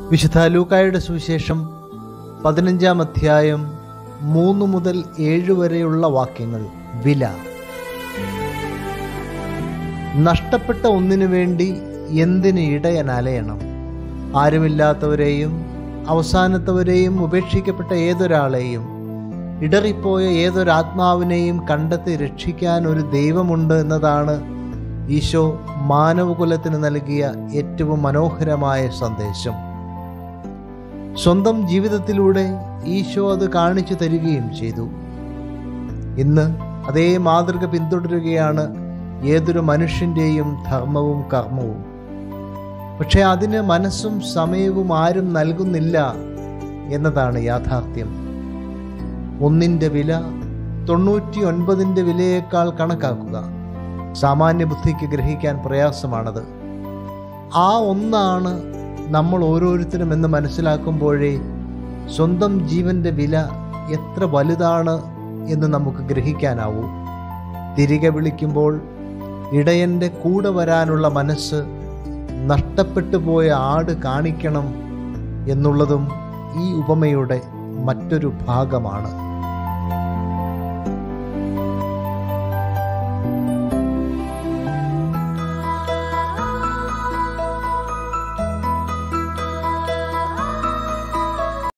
വിശുദ്ധ ലൂക്കായുടെ സുവിശേഷം പതിനഞ്ചാം അധ്യായം മൂന്ന് മുതൽ ഏഴ് വരെയുള്ള വാക്യങ്ങൾ വില നഷ്ടപ്പെട്ട ഒന്നിനു വേണ്ടി എന്തിന് ഇടയൻ അലയണം ആരുമില്ലാത്തവരെയും അവസാനത്തവരെയും ഉപേക്ഷിക്കപ്പെട്ട ഏതൊരാളെയും ഇടറിപ്പോയ ഏതൊരാത്മാവിനെയും കണ്ടെത്തി രക്ഷിക്കാൻ ഒരു ദൈവമുണ്ട് എന്നതാണ് ഈശോ മാനവകുലത്തിന് നൽകിയ ഏറ്റവും മനോഹരമായ സന്ദേശം സ്വന്തം ജീവിതത്തിലൂടെ ഈശോ അത് കാണിച്ചു തരികയും ചെയ്തു ഇന്ന് അതേ മാതൃക പിന്തുടരുകയാണ് ഏതൊരു മനുഷ്യൻ്റെയും ധർമ്മവും കർമ്മവും പക്ഷെ അതിന് മനസ്സും സമയവും ആരും നൽകുന്നില്ല എന്നതാണ് യാഥാർത്ഥ്യം ഒന്നിൻ്റെ വില തൊണ്ണൂറ്റി ഒൻപതിൻ്റെ വിലയേക്കാൾ കണക്കാക്കുക സാമാന്യ ബുദ്ധിക്ക് ഗ്രഹിക്കാൻ പ്രയാസമാണത് ആ ഒന്നാണ് നമ്മൾ ഓരോരുത്തരും എന്ന് മനസ്സിലാക്കുമ്പോഴേ സ്വന്തം ജീവന്റെ വില എത്ര വലുതാണ് എന്ന് നമുക്ക് ഗ്രഹിക്കാനാവൂ തിരികെ വിളിക്കുമ്പോൾ ഇടയൻ്റെ കൂടെ വരാനുള്ള മനസ്സ് നഷ്ടപ്പെട്ടു പോയ ആട് കാണിക്കണം എന്നുള്ളതും ഈ ഉപമയുടെ മറ്റൊരു ഭാഗമാണ്